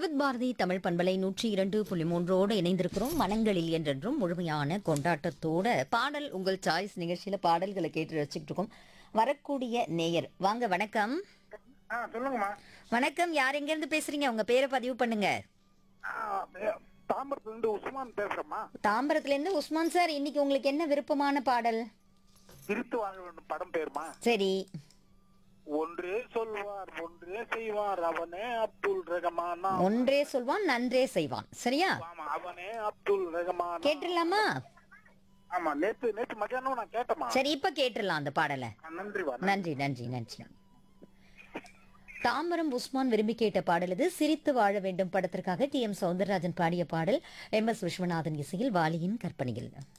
விவித் பாரதி தமிழ் பண்பலை நூற்றி இரண்டு புள்ளி மூன்றோடு இணைந்திருக்கிறோம் மனங்களில் என்றென்றும் முழுமையான கொண்டாட்டத்தோட பாடல் உங்கள் சாய்ஸ் நிகழ்ச்சியில பாடல்களை கேட்டு ரசிச்சுட்டு இருக்கோம் வரக்கூடிய நேயர் வாங்க வணக்கம் ஆ சொல்லுங்கம்மா வணக்கம் யார் எங்க இருந்து பேசுறீங்க உங்க பேரை பதிவு பண்ணுங்க ஆ, ஏ, தாம்பரத்துல இருந்து உஸ்மான் பேசுறேம்மா தாம்பரத்துல இருந்து உஸ்மான் சார் இன்னைக்கு உங்களுக்கு என்ன விருப்பமான பாடல் திருத்து வாழ வேண்டும் படம் பேருமா சரி ஒன்றே சொல்வார் ஒன்றே செய்வார் அவனே அப்துல் ரஹமானா ஒன்றே சொல்வான் நன்றே செய்வான் சரியா ஆமா அவனே அப்துல் ரஹமான் கேட்டுடலாமா ஆமா நேத்து நேத்து மத்தியானம் நான் கேட்டேமா சரி இப்ப கேட்டுடலாம் அந்த பாடலை நன்றி வா நன்றி நன்றி நன்றி தாம்பரம் உஸ்மான் விரும்பி கேட்ட பாடல் இது சிரித்து வாழ வேண்டும் படத்திற்காக டி எம் சௌந்தரராஜன் பாடிய பாடல் எம் எஸ் விஸ்வநாதன் இசையில் வாலியின் கற்பனையில்